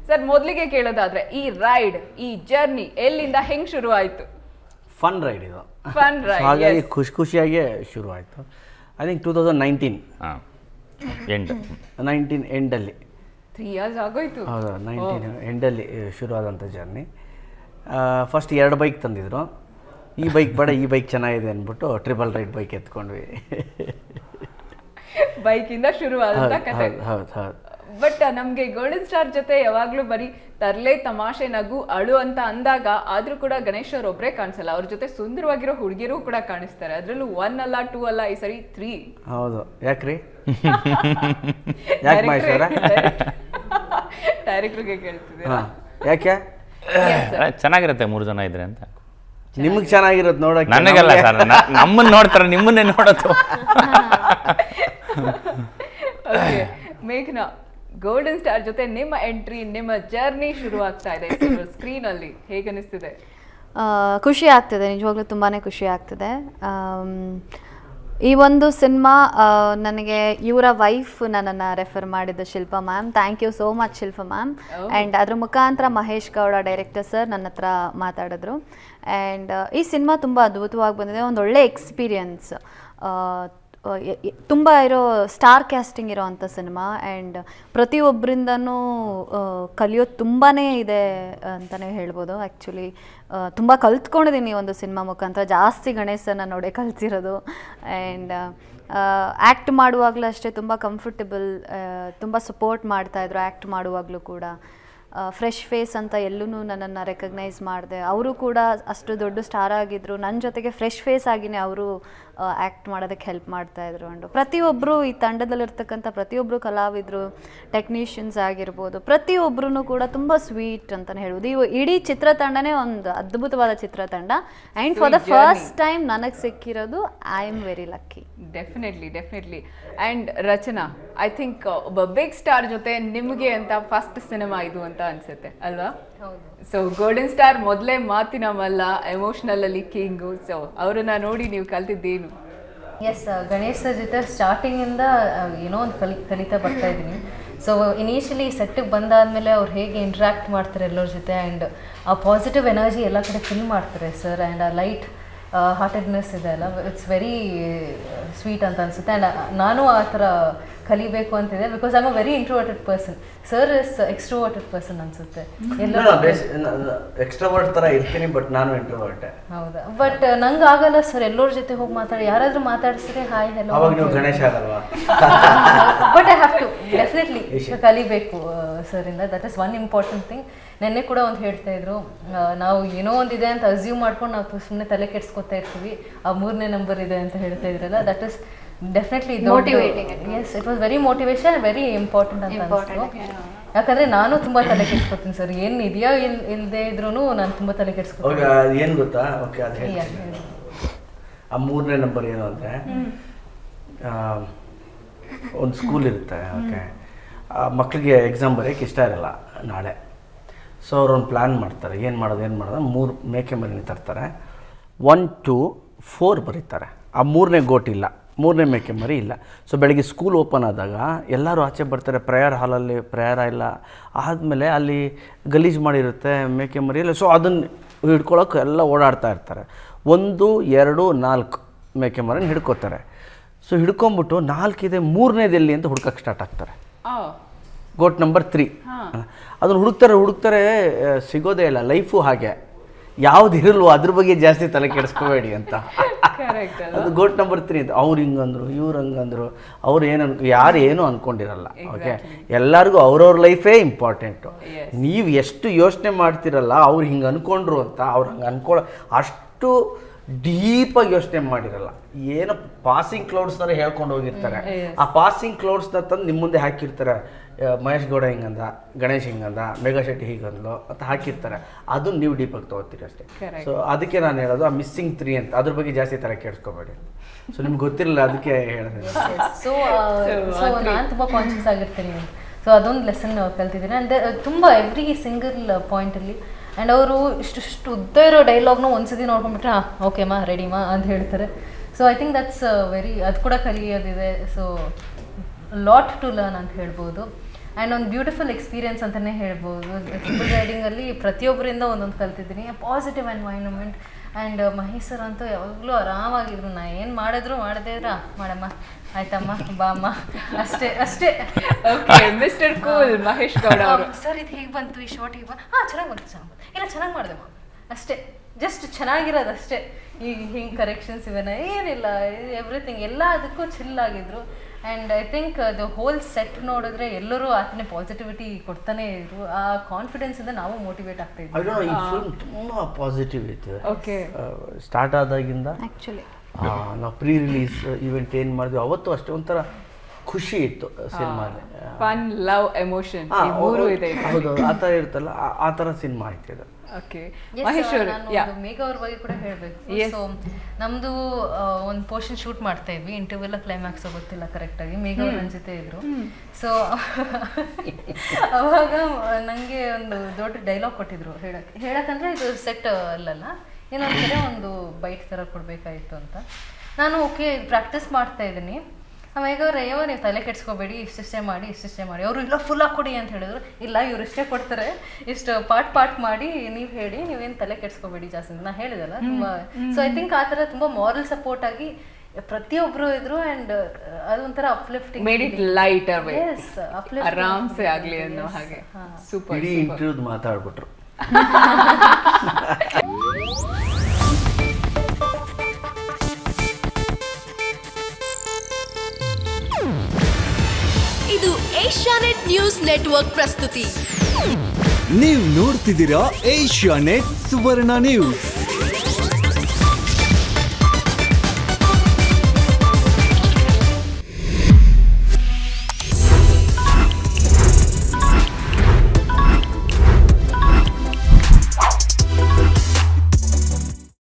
Sir ಮೊದಲಿಗೆ ಕೇಳೋದಾದ್ರೆ ಈ ride ಈ ಜರ್ನಿ ಎಲ್ಲಿಂದ ಹೆಂಗ್ ಶುರು ಆಯ್ತು ಫನ್ ರೈಡ್ ಇದು Fun So ride, ಹಾಗಾಗಿ yes. ಖುಷಿ ಖುಷಿಯಾಗಿ ಶುರು ಆಯಿತು I think two thousand nineteen ಹಾಂ ಎಂಟು ನೈನ್ಟೀನ್ ಎಂಡಲ್ಲಿ ತ್ರೀ ಇಯರ್ಸ್ ಆಗೋಯ್ತು ಹೌದು ನೈನ್ಟೀನ್ ಎಂಡಲ್ಲಿ ಶುರು ಆದಂಥ ಜರ್ನಿ ಫಸ್ಟ್ ಎರಡು ಬೈಕ್ ತಂದಿದ್ರು ಈ ಬೈಕ್ ಬೇಡ ಈ ಬೈಕ್ ಚೆನ್ನಾಗಿದೆ ಅಂದ್ಬಿಟ್ಟು ಟ್ರಿಬಲ್ ರೈಡ್ ಬೈಕ್ ಎತ್ಕೊಂಡ್ವಿ ಬೈಕ್ ಇಂದ ಶುರು ಆದಂತ ಹೌದು ಕತೆ ಹೌದು ಹೌದು ಹೌದು ಬಟ್ ನಮ್ಗೆ ಗೋಲ್ಡನ್ ಸ್ಟಾರ್ ಜೊತೆ ಯಾವಾಗ್ಲೂ ಬರೀ ತರ್ಲೆ ತಮಾಷೆ ನಗು ಅಳು ಅಂತ ಅಂದಾಗ ಆದ್ರೂ ಕೂಡ ಗಣೇಶ್ ಅವ್ರ ಒಬ್ರೇ ಕಾಣಿಸಲ್ಲ ಅವ್ರ ಜೊತೆ ಸುಂದರವಾಗಿರೋ ಹುಡುಗಿಯರು ಕೂಡ ಕಾಣಿಸ್ತಾರೆ ಅದ್ರಲ್ಲೂ ಒನ್ ಅಲ್ಲ ಟೂ ಅಲ್ಲ ಈ ಸರಿ ತ್ರೀ ಹೌದು ಯಾಕ್ರಿ ಯಾಕೆ ಮಹೇಶ್ವರ ಡೈರೆಕ್ಟರ್ಗೆ ಕೇಳ್ತಿದೆ ಹಾಂ ಯಾಕೆ ಚೆನ್ನಾಗಿರುತ್ತೆ ಮೂರು ಜನ ಇದ್ರೆ ಅಂತ ನಿಮಗೆ ಚೆನ್ನಾಗಿರೋದು ನೋಡೋಕೆ ನನಗಲ್ಲ ಸರ್ ನಮ್ಮನ್ನ ನೋಡ್ತಾರೆ ನಿಮ್ಮನ್ನೇ ನೋಡೋದು ಓಕೆ ಮೇಘನಾ ಗೋಲ್ಡನ್ ಸ್ಟಾರ್ ಜೊತೆ ನಿಮ್ಮ ಎಂಟ್ರಿ ನಿಮ್ಮ ಜರ್ನಿ ಶುರು ಆಗ್ತಾ ಇದೆ ಸ್ಕ್ರೀನ್ ಅಲ್ಲಿ ಹೇಗೆ ಅನಿಸ್ತಿದೆ ಆ, ಖುಷಿ ಆಗ್ತಿದೆ ನಿಜವಾಗ್ಲೂ ತುಂಬಾ ಖುಷಿ ಆಗ್ತಿದೆ ಆಮ್, ಈ ಒಂದು ಸಿನಿಮಾ ನನಗೆ ಇವರ ವೈಫ್ ನನ್ನನ್ನು ರೆಫರ್ ಮಾಡಿದ್ದು Shilpa ma'am thank you so much Shilpa ma'am and ಅದ್ರ ಮುಖಾಂತರ ಮಹೇಶ್ ಗೌಡ ಡೈರೆಕ್ಟರ್ ಸರ್ ನನ್ನ ಹತ್ರ ಮಾತಾಡಿದ್ರು ಆ್ಯಂಡ್ ಈ ಸಿನಿಮಾ ತುಂಬ ಅದ್ಭುತವಾಗಿ ಬಂದಿದೆ ಒಂದು ಒಳ್ಳೆ ಎಕ್ಸ್ಪೀರಿಯನ್ಸ್ ತುಂಬ ಇರೋ ಸ್ಟಾರ್ ಕ್ಯಾಸ್ಟಿಂಗ್ ಇರೋವಂಥ ಸಿನಿಮಾ ಆ್ಯಂಡ್ ಪ್ರತಿಯೊಬ್ಬರಿಂದನೂ ಕಲಿಯೋದು ತುಂಬಾ ಇದೆ ಅಂತಲೇ ಹೇಳ್ಬೋದು ಆ್ಯಕ್ಚುಲಿ ತುಂಬ ಕಲ್ತ್ಕೊಂಡಿದ್ದೀನಿ ಈ ಒಂದು ಸಿನಿಮಾ ಮುಖಾಂತರ ಜಾಸ್ತಿ ಗಣೇಶನ ನೋಡೇ ಕಲ್ತಿರೋದು ಆ್ಯಂಡ್ ಆ್ಯಕ್ಟ್ ಮಾಡುವಾಗಲೂ ಅಷ್ಟೇ ತುಂಬ ಕಂಫರ್ಟಬಲ್ ತುಂಬ ಸಪೋರ್ಟ್ ಮಾಡ್ತಾಯಿದ್ರು ಆ್ಯಕ್ಟ್ ಮಾಡುವಾಗಲೂ ಕೂಡ ಫ್ರೆಶ್ ಫೇಸ್ ಅಂತ ಎಲ್ಲೂ ನನ್ನನ್ನು ರೆಕಗ್ನೈಸ್ ಮಾಡಿದೆ ಅವರು ಕೂಡ ಅಷ್ಟು ದೊಡ್ಡ ಸ್ಟಾರ್ ಆಗಿದ್ರು ನನ್ನ ಜೊತೆಗೆ ಫ್ರೆಶ್ ಫೇಸ್ ಆಗಿನೇ ಅವರು ಆ್ಯಕ್ಟ್ ಮಾಡೋದಕ್ಕೆ ಹೆಲ್ಪ್ ಮಾಡ್ತಾಯಿದ್ರು ಅಂಡು ಪ್ರತಿಯೊಬ್ಬರು ಈ ತಂಡದಲ್ಲಿರ್ತಕ್ಕಂಥ ಪ್ರತಿಯೊಬ್ಬರು ಕಲಾವಿದರು ಟೆಕ್ನಿಷಿಯನ್ಸ್ ಆಗಿರ್ಬೋದು ಪ್ರತಿಯೊಬ್ಬರೂ ಕೂಡ ತುಂಬ ಸ್ವೀಟ್ ಅಂತಲೇ ಹೇಳ್ಬೋದು ಇವು ಇಡೀ ಚಿತ್ರತಂಡನೇ ಒಂದು ಅದ್ಭುತವಾದ ಚಿತ್ರತಂಡ and for the Sweet journey. First time ನನಗೆ ಸಿಕ್ಕಿರೋದು I am very lucky definitely definitely and Rachana I think ಒಬ್ಬ ಬಿಗ್ ಸ್ಟಾರ್ ಜೊತೆ ನಿಮಗೆ ಅಂತ ಫಸ್ಟ್ ಸಿನಿಮಾ ಇದು ಅಂತ ಅನ್ಸುತ್ತೆ ಅಲ್ವಾ ಸೊ ಗೋಲ್ಡನ್ ಸ್ಟಾರ್ ಮೊದಲೇ ಮಾತಿನ ಮಲ್ಲ ಎಮೋಷನಲ್ ಅಲ್ಲಿ ಕಿಂಗು ಸೊ ಅವರನ್ನ ನೋಡಿ ನೀವು ಕಲ್ತಿದ್ದೇನು ಎಸ್ ಗಣೇಶ್ ಸರ್ ಜೊತೆ ಸ್ಟಾರ್ಟಿಂಗಿಂದ ಏನೋ ಒಂದು ಕಲಿ ಕಲಿತಾ ಬರ್ತಾ ಇದ್ದೀನಿ ಸೊ ಇನಿಷಿಯಲಿ ಸೆಟ್ಟಿಗೆ ಬಂದಾದಮೇಲೆ ಅವ್ರು ಹೇಗೆ ಇಂಟ್ರ್ಯಾಕ್ಟ್ ಮಾಡ್ತಾರೆ ಎಲ್ಲರ ಜೊತೆ ಆ್ಯಂಡ್ ಆ ಪಾಸಿಟಿವ್ ಎನರ್ಜಿ ಎಲ್ಲ ಕಡೆ ಫಿಲ್ ಮಾಡ್ತಾರೆ ಸರ್ ಆ್ಯಂಡ್ ಆ ಲೈಟ್ ಹಾರ್ಟೆಡ್ನೆಸ್ ಇದೆ ಅಲ್ಲ ಇಟ್ಸ್ ವೆರಿ ಸ್ವೀಟ್ ಅಂತ ಅನಿಸುತ್ತೆ ಆ್ಯಂಡ್ ನಾನು ಆ ಥರ ಕಲಿಬೇಕು ಅಂತಿದೆ because I'm a very introverted person sir is extroverted person ಅನಿಸುತ್ತೆ ಎಲ್ಲರೂ ಎಕ್ಸ್ಟ್ರಾವರ್ಟ್ ಥರ ಇರ್ತೀನಿ ಬಟ್ ನಾನು ಇಂಟ್ರೋವರ್ಟೆ ಹೌದಾ ಬಟ್ ನಂಗೆ ಆಗಲ್ಲ ಸರ್ ಎಲ್ಲರ ಜೊತೆ ಹೋಗಿ ಮಾತಾಡಿ ಯಾರಾದರೂ ಮಾತಾಡಿಸಿದ್ರೆ ಹಾಯ್ ಹೆಲೋ ಅವಾಗ ನೀವು ಗಣೇಶ ಆಗಲ್ವಾ but I have to definitely ಕಲಿಬೇಕು ಸರ್ ಇಂದ that is one important thing ನೆನ್ನೆ ಕೂಡ ಒಂದು ಹೇಳ್ತಾ ಇದ್ರು ಆ, ನಾವು ಏನೋ ಒಂದಿದೆ ಅಂತ ಅಸ್ಯೂಮ್ ಮಾಡ್ಕೊಂಡು ನಾವು ಸುಮ್ಮನೆ ತಲೆ ಕೆಡ್ಸ್ಕೊತಾ ಇರ್ತೀವಿ ಆ ಮೂರನೇ ನಂಬರ್ ಇದೆ ಅಂತ ಹೇಳ್ತಾ ಇದ್ರಲ್ಲ that is definitely Motivating it yes it was very motivation very important ಅಂತ Important, ಅನಿಸ್ತು ಯಾಕಂದ್ರೆ ನಾನು ತುಂಬಾ ತಲೆ ಕೆಡ್ಸ್ಕೊತೀನಿ ಸರ್ ಏನು ಇದೆಯಾ ಇಲ್ ಇಲ್ಲದೆ ಇದ್ರೂ ನಾನು ತುಂಬಾ ತಲೆ ಕೆಡ್ಸ್ಕೊತೀನಿ ಅವಾಗ ಏನು ಗೊತ್ತಾ ಓಕೆ ಅದು Yeah, ಹೇಳ್ತೀನಿ ಹೇಳಿ. ಆ ಮೂರನೇ ನಂಬರ್ ಏನು ಅಂದರೆ ಒಂದು ಸ್ಕೂಲ್ ಇರುತ್ತೆ ಓಕೆ ಮಕ್ಕಳಿಗೆ ಎಕ್ಸಾಮ್ ಬರೆಯೋಕ್ಕೆ ಇಷ್ಟ ಇರಲ್ಲ ನಾಳೆ ಸೊ ಅವ್ರು ಒಂದು ಪ್ಲ್ಯಾನ್ ಮಾಡ್ತಾರೆ ಏನು ಮಾಡೋದು ಏನು ಮಾಡೋದು ಮೂರು ಮೇಕೆ ಮರಿನ ತರ್ತಾರೆ ಒನ್ ಟು ಫೋರ್ ಬರೀತಾರೆ ಆ ಮೂರನೇ ಗೋಟ್ ಇಲ್ಲ ಮೂರನೇ ಮೇಕೆ ಮರಿ ಇಲ್ಲ ಸೊ ಬೆಳಗ್ಗೆ ಸ್ಕೂಲ್ ಓಪನ್ ಆದಾಗ ಎಲ್ಲರೂ ಆಚೆ ಬರ್ತಾರೆ ಪ್ರೇಯರ್ ಹಾಲಲ್ಲಿ ಪ್ರೇಯರ್ ಇಲ್ಲ ಆದಮೇಲೆ ಅಲ್ಲಿ ಗಲೀಜು ಮಾಡಿರುತ್ತೆ ಮೇಕೆ ಮರಿ ಇಲ್ಲ ಸೊ ಅದನ್ನು ಹಿಡ್ಕೊಳಕ್ಕೆ ಎಲ್ಲ ಓಡಾಡ್ತಾ ಇರ್ತಾರೆ ಒಂದು ಎರಡು ನಾಲ್ಕು ಮೇಕೆ ಮರಿನ ಹಿಡ್ಕೋತಾರೆ ಸೊ ಹಿಡ್ಕೊಂಬಿಟ್ಟು ನಾಲ್ಕಿದೆ ಮೂರನೇದೆಲ್ಲಿ ಅಂತ ಹುಡ್ಕಕ್ಕೆ ಸ್ಟಾರ್ಟ್ ಆಗ್ತಾರೆ ಆ ಗೋಟ್ ನಂಬರ್ ತ್ರೀ ಅದನ್ನು ಹುಡುಕ್ತಾರೆ ಹುಡುಕ್ತಾರೆ ಆ, ಸಿಗೋದೇ ಇಲ್ಲ ಲೈಫು ಹಾಗೆ ಯಾವ್ದು ಇರಲ್ವೋ ಅದ್ರ ಬಗ್ಗೆ ಜಾಸ್ತಿ ತಲೆ ಕೆಡಿಸ್ಕೋಬೇಡಿ ಅಂತ ಕರೆಕ್ಟ್ ಅದು ಗೋಟ್ ನಂಬರ್ ತ್ರೀ ಅಂತ ಅವ್ರು ಹಿಂಗಂದ್ರು ಇವ್ರು ಹಂಗಂದ್ರು ಅವ್ರು ಏನು ಅನ್ ಯಾರು ಏನು ಅನ್ಕೊಂಡಿರಲ್ಲ ಓಕೆ ಎಲ್ಲರಿಗೂ ಅವ್ರವ್ರ ಲೈಫೇ ಇಂಪಾರ್ಟೆಂಟು ನೀವು ಎಷ್ಟು ಯೋಚನೆ ಮಾಡ್ತಿರಲ್ಲ ಅವ್ರು ಹಿಂಗೆ ಅನ್ಕೊಂಡ್ರು ಅಂತ ಅವ್ರು ಹಂಗೆ ಅನ್ಕೊಳ್ಳೋ ಅಷ್ಟು ಡೀಪಾಗಿ ಯೋಚನೆ ಮಾಡಿರಲ್ಲ ಏನೋ ಪಾಸಿಂಗ್ ಕ್ಲೌಡ್ಸ್ ಥರ ಹೇಳ್ಕೊಂಡು ಹೋಗಿರ್ತಾರೆ ಆ ಪಾಸಿಂಗ್ ಕ್ಲೌಡ್ಸ್ನ ತಂದು ನಿಮ್ಮ ಮುಂದೆ ಹಾಕಿರ್ತಾರೆ ಆ, ಮಹೇಶ್ ಗೌಡ ಹಿಂಗಂದ ಗಣೇಶ್ ಹಿಂಗಂದ ಮೇಘಾ ಶೆಟ್ಟಿ ಹೀಗಂದ್ಲು ಅಂತ ಹಾಕಿರ್ತಾರೆ ಅದನ್ನ ನೀವು ಡೀಪಾಗಿ ತೊಗೋತೀರಿ ಅಷ್ಟೇ ಸೊ ಅದಕ್ಕೆ ನಾನು ಹೇಳೋದು ಆ ಮಿಸ್ಸಿಂಗ್ ತ್ರೀ ಅಂತ ಅದ್ರ ಬಗ್ಗೆ ಜಾಸ್ತಿ ತಲೆ ಕೇಳಿಸ್ಕೋಬೇಡಿ ಸೊ ನಿಮ್ಗೆ ಗೊತ್ತಿರಲಿಲ್ಲ ಅದಕ್ಕೆ ಹೇಳಿದೆ ಸೊ ಸೊ ನಾನು ತುಂಬ ಕಾನ್ಷಿಯಸ್ ಆಗಿರ್ತೀನಿ ಸೊ ಅದೊಂದು ಲೆಸನ್ ಕಲ್ತಿದ್ದೀನಿ ಆ್ಯಂಡ್ ತುಂಬ ಎವ್ರಿ ಸಿಂಗಲ್ ಪಾಯಿಂಟಲ್ಲಿ ಆ್ಯಂಡ್ ಅವರು ಇಷ್ಟು ಉದ್ದ ಇರೋ ಡೈಲಾಗ್ನ ಒಂದ್ಸತಿ ನೋಡ್ಕೊಂಡ್ಬಿಟ್ರೆ ಹಾಂ ಓಕೆ ಮಾ ರೆಡಿ ಮಾ ಅಂತ ಹೇಳ್ತಾರೆ so I think that's very ಅದು ಕೂಡ ಕಲಿಯೋದಿದೆ ಸೊ ಲಾಟ್ ಟು ಲರ್ನ್ ಅಂತ ಹೇಳ್ಬೋದು ಆ್ಯಂಡ್ ಒಂದು ಬ್ಯೂಟಿಫುಲ್ ಎಕ್ಸ್ಪೀರಿಯನ್ಸ್ ಅಂತಲೇ ಹೇಳ್ಬೋದು ಟ್ರಿಪಲ್ ರೈಡಿಂಗಲ್ಲಿ ಪ್ರತಿಯೊಬ್ಬರಿಂದ ಒಂದೊಂದು ಕಲ್ತಿದ್ದೀನಿ positive environment and Mahesh sir ಅಂತೂ ಯಾವಾಗಲೂ ಆರಾಮಾಗಿದ್ರು ನಾ ಏನು ಮಾಡಿದ್ರು ಮಾಡದೇ ಇದ್ರ ಮಾಡಮ್ಮ ಆಯ್ತಮ್ಮ ಬಾಮ್ಮ ಅಷ್ಟೇ ಅಷ್ಟೇ okay mister cool Mahesh Gowda ಅವರು ಸರ್ ಇದು ಹೇಗೆ ಬಂತು ಈ ಶಾರ್ಟ್ ಹೇಗೆ ಬಂತು ಹಾಂ ಚೆನ್ನಾಗಿ ಬಂತು ಚೆನ್ನಾಗಿ ಬಂತು ಇಲ್ಲ ಚೆನ್ನಾಗಿ ಮಾಡಿದೆಮ್ಮ ಅಷ್ಟೇ ಜಸ್ಟ್ ಚೆನ್ನಾಗಿರೋದು ಅಷ್ಟೇ ಈಗ ಹಿಂಗೆ ಕರೆಕ್ಷನ್ಸ್ ಇವೆನ ಏನಿಲ್ಲ ಎವ್ರಿಥಿಂಗ್ ಎಲ್ಲ ಅದಕ್ಕೂ ಚಿಲ್ ಆಗಿದ್ರು ಆ್ಯಂಡ್ ಐ ಥಿಂಕ್ ಅದು ಹೋಲ್ ಸೆಟ್ ನೋಡಿದ್ರೆ ಎಲ್ಲರೂ ಆತನೇ ಪಾಸಿಟಿವಿಟಿ ಕೊಡ್ತಾನೆ ಇದ್ರು ಆ ಕಾನ್ಫಿಡೆನ್ಸಿಂದ ನಾವು ಮೋಟಿವೇಟ್ ಆಗ್ತಾ ಐ ಇದ್ವಿ ಡೋಂಟ್ ಈ ಫಿಲ್ಮ್ ತುಂಬ ಪಾಸಿಟಿವ್ ಇತ್ತು ಓಕೆ ಸ್ಟಾರ್ಟ್ ಆದಾಗಿಂದ ಆ್ಯಕ್ಚುಲಿ ಆ, ನಾವು ಪ್ರೀ ರಿಲೀಸ್ ಇವೆಂಟ್ ಏನು ಮಾಡಿದ್ವಿ ಅವತ್ತು ಅಷ್ಟೇ ಒಂಥರ ಖುಷಿ ಇತ್ತು ಸಿನಿಮಾಲಿ ಫನ್ ಲವ್ ಎಮೋಷನ್ ಈ ಮೂರು ಇದೆ ಹೌದು ಆ ಥರ ಇರುತ್ತಲ್ಲ ಆ- ಆ ಥರ ಸಿನಿಮಾ ಆಯ್ತು ಇದು ಓಕೆ Yes, ಮಹೇಶ್ sir, ಅವರು ನಾನು ಯಾ ಒಂದು ಮೇಘ ಅವ್ರ ಬಗ್ಗೆ ಕೂಡ ಹೇಳಬೇಕು Yes. ಸೊ ನಮ್ದು ಒಂದು ಪೋರ್ಷನ್ ಶೂಟ್ ಮಾಡ್ತಾ ಇದ್ವಿ ಇಂಟರ್ವ್ಯೂ ಎಲ್ಲ ಕ್ಲೈಮ್ಯಾಕ್ಸ್ ಗೊತ್ತಿಲ್ಲ ಕರೆಕ್ಟಾಗಿ ಮೇಘ ಅವ್ರು ನನ್ನ ಜೊತೆ ಇದ್ರು ಸೊ ಅವಾಗ ನನಗೆ ಒಂದು ದೊಡ್ಡ ಡೈಲಾಗ್ ಕೊಟ್ಟಿದ್ರು ಹೇಳಕ್ಕೆ ಹೇಳಕ್ಕಂದ್ರೆ ಇದು ಸೆಟ್ ಅಲ್ಲಲ್ಲ ಇನ್ನೊಂದು ಕಡೆ ಒಂದು ಬೈಟ್ ಥರ ಕೊಡಬೇಕಾಯಿತು ಅಂತ ನಾನು ಓಕೆ ಪ್ರಾಕ್ಟೀಸ್ ಮಾಡ್ತಾ ಇದ್ದೀನಿ ಆಮೇಲೆ ಅವ್ರು ಅಯ್ಯೋ ನೀವು ತಲೆ ಕೆಡ್ಸ್ಕೋಬೇಡಿ ಇಷ್ಟಿಷ್ಟೇ ಮಾಡಿ ಇಷ್ಟಿಷ್ಟೇ ಮಾಡಿ ಅವರು ಇಲ್ಲ ಫುಲ್ ಕೊಡಿ ಅಂತ ಹೇಳಿದ್ರು ಇಲ್ಲ ಇವ್ರು ಇಷ್ಟೇ ಕೊಡ್ತಾರೆ ಇಷ್ಟು ಪಾರ್ಟ್ ಪಾರ್ಟ್ ಮಾಡಿ ನೀವು ಹೇಳಿ ನೀವೇನು ತಲೆ ಕೆಡ್ಸ್ಕೋಬೇಡಿ ಜಾಸ್ತಿ ಅಂತ. ನಾ ಹೇಳಿದಲ್ಲ ತುಂಬ ಸೊ ಐ ಥಿಂಕ್ ಆ ಥರ ತುಂಬ ಮಾರಲ್ ಸಪೋರ್ಟ್ ಆಗಿ ಪ್ರತಿಯೊಬ್ಬರು ಇದ್ರು ಆ್ಯಂಡ್ ಅದೊಂಥರ uplifting made it lighter way Yes, uplifting ಆರಾಮ್ಸೆ ಆಗಿತ್ತು. ಆಗ್ಲಿ ಅನ್ನೋ Yes, ಹಾಗೆ ಹಾ. ಸೂಪರ್ ಇಡೀ ಇಂಟರ್ವ್ಯೂದ್ ಮಾತಾಡ್ಬಿಟ್ರು ಇದು ಏಷ್ಯಾನೆಟ್ ನ್ಯೂಸ್ ನೆಟ್ವರ್ಕ್ ಪ್ರಸ್ತುತಿ ನೀವು ನೋಡ್ತಿದ್ದೀರಾ ಏಷ್ಯಾ ನೆಟ್ ಸುವರ್ಣ ನ್ಯೂಸ್